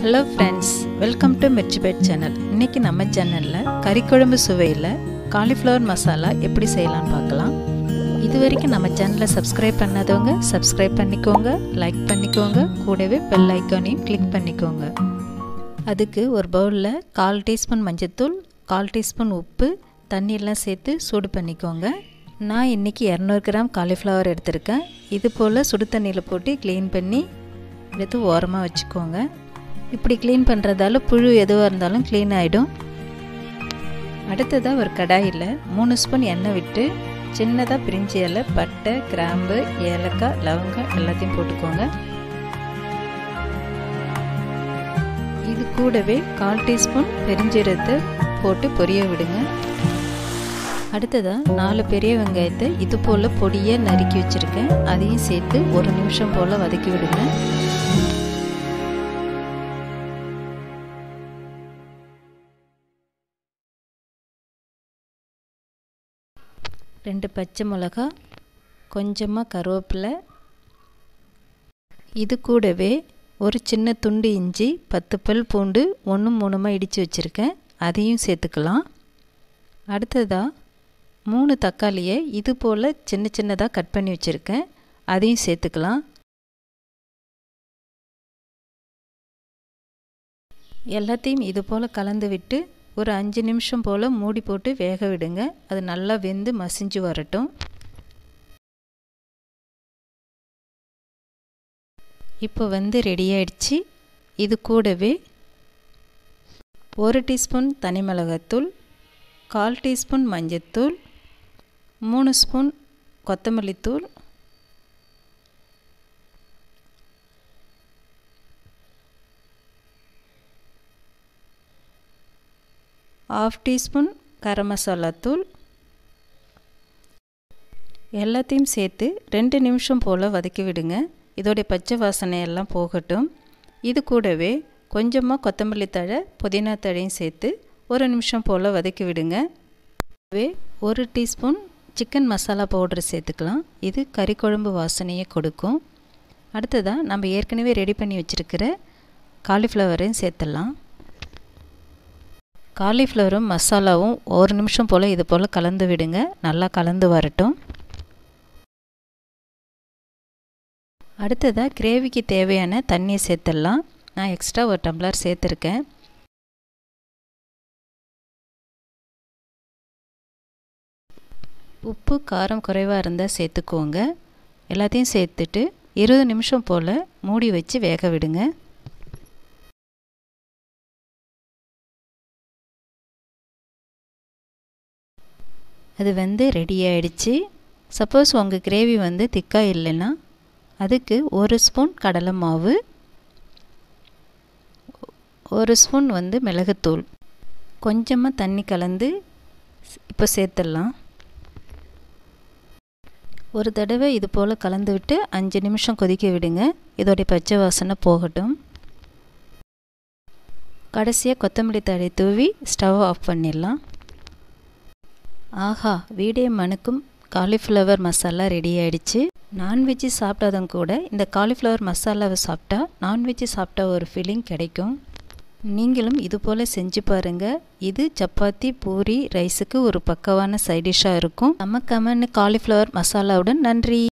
hello friends welcome to Mirchipet channel இன்றைக்கி நம்ம சேனலில் கறிக்குழம்பு சுவையில் காலிஃப்ளவர் மசாலா எப்படி செய்யலாம்னு பார்க்கலாம் இது வரைக்கும் நம்ம சேனலை சப்ஸ்கிரைப் பண்ணாதவங்க சப்ஸ்கிரைப் பண்ணிக்கோங்க லைக் பண்ணிக்கோங்க கூடவே பெல் ஐக்கானையும் கிளிக் பண்ணிக்கோங்க அதுக்கு ஒரு பவுலில் கால் டீஸ்பூன் மஞ்சத்தூள் கால் டீஸ்பூன் உப்பு தண்ணியெல்லாம் சேர்த்து சூடு பண்ணிக்கோங்க நான் இன்றைக்கி இரநூறு கிராம் காலிஃப்ளவர் எடுத்திருக்கேன் இது போல் சுடு தண்ணியில் போட்டு க்ளீன் பண்ணி எடுத்து ஓரமாக வச்சுக்கோங்க இப்படி க்ளீன் பண்ணுறதால புழு எதுவாக இருந்தாலும் க்ளீன் ஆகிடும் அடுத்ததாக ஒரு கடாயில் மூணு ஸ்பூன் எண்ணெய் விட்டு சின்னதாக பிரிஞ்சி இலை பட்டை கிராம்பு ஏலக்காய் லவங்கம் எல்லாத்தையும் போட்டுக்கோங்க இது கூடவே கால் டீஸ்பூன் பெருஞ்சீரத்தை போட்டு பொரிய விடுங்க அடுத்ததாக நாலு பெரிய வெங்காயத்தை இது போல் பொடியை நறுக்கி வச்சுருக்கேன் அதையும் சேர்த்து ஒரு நிமிஷம் போல் வதக்கி விடுங்க ரெண்டு பச்சை மிளகா கொஞ்சமாக கருவேப்பிலை இது கூடவே ஒரு சின்ன துண்டு இஞ்சி பத்து பல் பூண்டு ஒன்று மூணுமாக இடித்து வச்சுருக்கேன் அதையும் சேர்த்துக்கலாம் அடுத்ததாக மூணு தக்காளியை இது போல் சின்ன சின்னதாக கட் பண்ணி வச்சுருக்கேன் அதையும் சேர்த்துக்கலாம் எல்லாத்தையும் இது போல் கலந்து விட்டு ஒரு அஞ்சு நிமிஷம் போல் மூடி போட்டு வேக விடுங்க அது நல்லா வெந்து மசிஞ்சு வரட்டும் இப்போ வந்து ரெடி ஆயிடுச்சு இது கூடவே ஒரு டீஸ்பூன் தனி மிளகாத்தூள் கால் டீஸ்பூன் மஞ்சத்தூள் மூணு ஸ்பூன் கொத்தமல்லி தூள் ஆஃப் டீஸ்பூன் கரம் மசாலா தூள் எல்லாத்தையும் சேர்த்து ரெண்டு நிமிஷம் போல் வதக்கி விடுங்க இதோடைய பச்சை வாசனை எல்லாம் போகட்டும் இது கூடவே கொஞ்சமாக கொத்தமல்லி தழை புதினா தழையும் சேர்த்து ஒரு நிமிஷம் போல் வதக்கி விடுங்க ஒரு டீஸ்பூன் சிக்கன் மசாலா பவுடர் சேர்த்துக்கலாம் இது கறி குழம்பு வாசனையை கொடுக்கும் அடுத்ததாக நம்ம ஏற்கனவே ரெடி பண்ணி வச்சுருக்கிற காலிஃப்ளவரையும் சேர்த்துடலாம் காலிஃப்ளவரும் மசாலாவும் ஒரு நிமிஷம் போல் இது போல் கலந்து விடுங்க நல்லா கலந்து வரட்டும் அடுத்ததாக கிரேவிக்கு தேவையான தண்ணியை சேர்த்துடலாம் நான் எக்ஸ்ட்ரா ஒரு டம்ளர் சேர்த்துருக்கேன் உப்பு காரம் குறைவாக இருந்தால் சேர்த்துக்கோங்க எல்லாத்தையும் சேர்த்துட்டு இருபது நிமிஷம் போல் மூடி வச்சு வேக விடுங்க அது வந்து ரெடி ஆகிடுச்சு சப்போஸ் உங்கள் கிரேவி வந்து திக்காக இல்லைன்னா அதுக்கு ஒரு ஸ்பூன் கடலை மாவு ஒரு ஸ்பூன் வந்து மிளகுத்தூள் கொஞ்சமாக தண்ணி கலந்து இப்போ சேர்த்துடலாம் ஒரு தடவை இது போல் கலந்து விட்டு அஞ்சு நிமிஷம் கொதிக்க விடுங்க இதோடைய பச்சை வாசனை போகட்டும் கடைசியாக கொத்தமல்லி தழை தூவி ஸ்டவ் ஆஃப் பண்ணிடலாம் ஆஹா வீடியோ மனுக்கும் காலிஃப்ளவர் மசாலா ரெடி ஆகிடுச்சு நான்வெஜ்ஜு சாப்பிட்டாதவங்க கூட இந்த காலிஃப்ளவர் மசாலாவை சாப்பிட்டா நான்வெஜ்ஜு சாப்பிட்டா ஒரு ஃபீலிங் கிடைக்கும் நீங்களும் இது போல் செஞ்சு பாருங்கள் இது சப்பாத்தி பூரி ரைஸுக்கு ஒரு பக்கவான சைடிஷ்ஷாக இருக்கும் நமக்காமன்னு காலிஃப்ளவர் மசாலாவுடன் நன்றி